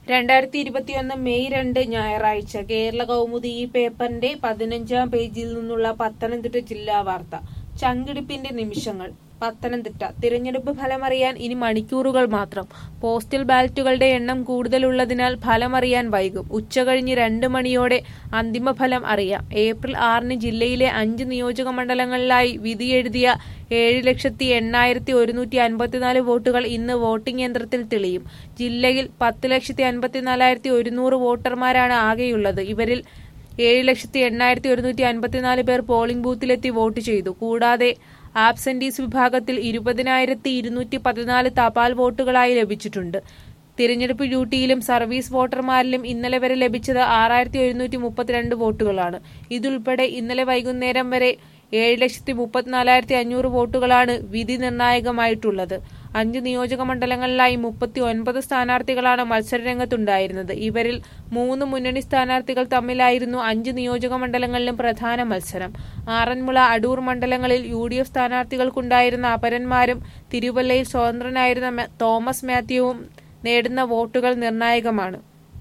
രണ്ടായിരത്തി ഇരുപത്തിയൊന്ന് മെയ് രണ്ട് ഞായറാഴ്ച കേരള കൗമുദി ഈ പേപ്പറിന്റെ പതിനഞ്ചാം പേജിൽ നിന്നുള്ള പത്തനംതിട്ട ജില്ലാ വാർത്ത ചങ്കിടിപ്പിന്റെ നിമിഷങ്ങൾ പത്തനംതിട്ട തിരഞ്ഞെടുപ്പ് ഫലമറിയാൻ ഇനി മണിക്കൂറുകൾ മാത്രം പോസ്റ്റൽ ബാലറ്റുകളുടെ എണ്ണം കൂടുതലുള്ളതിനാൽ ഫലമറിയാൻ വൈകും ഉച്ചകഴിഞ്ഞ് രണ്ട് മണിയോടെ അന്തിമ ഫലം അറിയാം ഏപ്രിൽ ആറിന് ജില്ലയിലെ അഞ്ച് നിയോജക മണ്ഡലങ്ങളിലായി വിധിയെഴുതിയ ഏഴ് ലക്ഷത്തി എണ്ണായിരത്തി ഒരുന്നൂറ്റി അൻപത്തിനാല് വോട്ടുകൾ ഇന്ന് വോട്ടിംഗ് യന്ത്രത്തിൽ തെളിയും ജില്ലയിൽ പത്ത് ലക്ഷത്തി അൻപത്തിനാലായിരത്തി ഒരുന്നൂറ് വോട്ടർമാരാണ് ആകെയുള്ളത് ഇവരിൽ ഏഴ് ലക്ഷത്തി എണ്ണായിരത്തി ഒരുന്നൂറ്റി അൻപത്തിനാല് പേർ പോളിംഗ് ബൂത്തിലെത്തി വോട്ട് ചെയ്തു കൂടാതെ ആബ്സെന്റീസ് വിഭാഗത്തിൽ ഇരുപതിനായിരത്തി ഇരുന്നൂറ്റി പതിനാല് തപാൽ വോട്ടുകളായി ലഭിച്ചിട്ടുണ്ട് തിരഞ്ഞെടുപ്പ് ഡ്യൂട്ടിയിലും സർവീസ് വോട്ടർമാരിലും ഇന്നലെ വരെ ലഭിച്ചത് ആറായിരത്തി ഒരുന്നൂറ്റി മുപ്പത്തിരണ്ട് വോട്ടുകളാണ് ഇതുൾപ്പെടെ ഇന്നലെ വൈകുന്നേരം വരെ ഏഴ് ലക്ഷത്തി മുപ്പത്തിനാലായിരത്തി അഞ്ഞൂറ് വോട്ടുകളാണ് വിധി നിർണായകമായിട്ടുള്ളത് അഞ്ച് നിയോജക മണ്ഡലങ്ങളിലായി മുപ്പത്തി ഒൻപത് സ്ഥാനാർത്ഥികളാണ് മത്സരരംഗത്തുണ്ടായിരുന്നത് ഇവരിൽ മൂന്ന് മുന്നണി സ്ഥാനാർത്ഥികൾ തമ്മിലായിരുന്നു അഞ്ച് നിയോജക മണ്ഡലങ്ങളിലും പ്രധാന മത്സരം ആറന്മുള അടൂർ മണ്ഡലങ്ങളിൽ യു ഡി എഫ് സ്ഥാനാർത്ഥികൾക്കുണ്ടായിരുന്ന അപരന്മാരും തിരുവല്ലയിൽ സ്വതന്ത്രനായിരുന്ന മെ- തോമസ് മാത്യുവും നേടുന്ന വോട്ടുകൾ നിർണായകമാണ്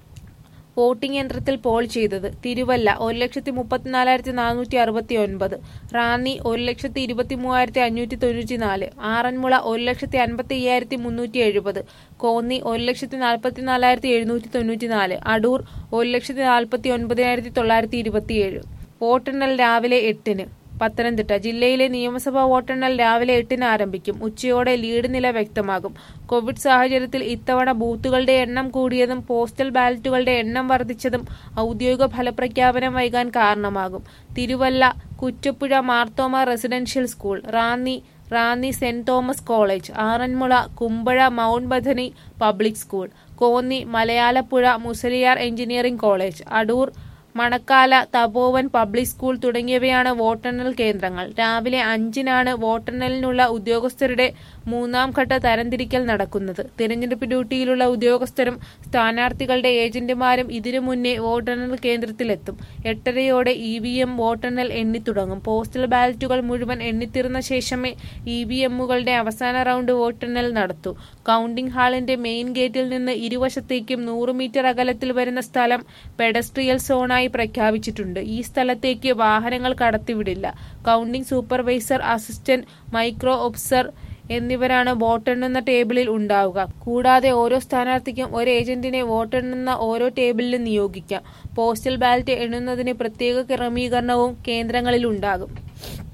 വോട്ടിംഗ് യന്ത്രത്തിൽ പോൾ ചെയ്തത് തിരുവല്ല ഒരു ലക്ഷത്തി മുപ്പത്തിനാലായിരത്തി നാനൂറ്റി അറുപത്തി ഒൻപത് റാന്നി ഒരു ലക്ഷത്തി ഇരുപത്തി മൂവായിരത്തി അഞ്ഞൂറ്റി തൊണ്ണൂറ്റി നാല് ആറന്മുള ഒരു ലക്ഷത്തി അൻപത്തി അയ്യായിരത്തി മുന്നൂറ്റി എഴുപത് കോന്നി ഒരു ലക്ഷത്തി നാൽപ്പത്തി നാലായിരത്തി എഴുന്നൂറ്റി തൊണ്ണൂറ്റി നാല് അടൂർ ഒരു ലക്ഷത്തി നാൽപ്പത്തി ഒൻപതിനായിരത്തി തൊള്ളായിരത്തി ഇരുപത്തിയേഴ് വോട്ടെണ്ണൽ രാവിലെ എട്ടിന് പത്തനംതിട്ട ജില്ലയിലെ നിയമസഭാ വോട്ടെണ്ണൽ രാവിലെ എട്ടിന് ആരംഭിക്കും ഉച്ചയോടെ ലീഡ് നില വ്യക്തമാകും കോവിഡ് സാഹചര്യത്തിൽ ഇത്തവണ ബൂത്തുകളുടെ എണ്ണം കൂടിയതും പോസ്റ്റൽ ബാലറ്റുകളുടെ എണ്ണം വർദ്ധിച്ചതും ഔദ്യോഗിക ഫലപ്രഖ്യാപനം വൈകാൻ കാരണമാകും Thiruvalla Kuttapuzha Marthoma residential school Ranni Ranni Saint Thomas college Aranmula Kumbazha Mount Bethany public school Konni Malayalapuzha Musaliar engineering college Adoor Manakala Tapovan public school തുടങ്ങിയവയാണ് വോട്ടെണ്ണൽ കേന്ദ്രങ്ങൾ രാവിലെ അഞ്ചിനാണ് വോട്ടെണ്ണലിനുള്ള ഉദ്യോഗസ്ഥരുടെ മൂന്നാം ഘട്ട തരംതിരിക്കൽ നടക്കുന്നത് തിരഞ്ഞെടുപ്പ് ഡ്യൂട്ടിയിലുള്ള ഉദ്യോഗസ്ഥരും സ്ഥാനാർത്ഥികളുടെ ഏജന്റുമാരും ഇതിനു മുന്നേ വോട്ടെണ്ണൽ കേന്ദ്രത്തിലെത്തും എട്ടരയോടെ ഇ വി എം വോട്ടെണ്ണൽ എണ്ണിത്തുടങ്ങും പോസ്റ്റൽ ബാലറ്റുകൾ മുഴുവൻ എണ്ണിത്തീർന്ന ശേഷമേ ഇ വി എമ്മുകളുടെ അവസാന റൗണ്ട് വോട്ടെണ്ണൽ നടത്തൂ കൌണ്ടിംഗ് ഹാളിന്റെ മെയിൻ ഗേറ്റിൽ നിന്ന് ഇരുവശത്തേക്കും നൂറ് മീറ്റർ അകലത്തിൽ വരുന്ന സ്ഥലം പെഡസ്ട്രിയൽ സോണായി പ്രഖ്യാപിച്ചിട്ടുണ്ട് ഈ സ്ഥലത്തേക്ക് വാഹനങ്ങൾ കടത്തിവിടില്ല counting supervisor assistant micro observer എന്നിവരാണ് വോട്ടെണ്ണുന്ന ടേബിളിൽ ഉണ്ടാവുക കൂടാതെ ഓരോ സ്ഥാനാർത്ഥിക്കും ഒരു ഏജന്റിനെ വോട്ടെണ്ണുന്ന ഓരോ ടേബിളിലും നിയോഗിക്കാം പോസ്റ്റൽ ബാലറ്റ് എണ്ണുന്നതിന് പ്രത്യേക ക്രമീകരണവും കേന്ദ്രങ്ങളിൽ ഉണ്ടാകും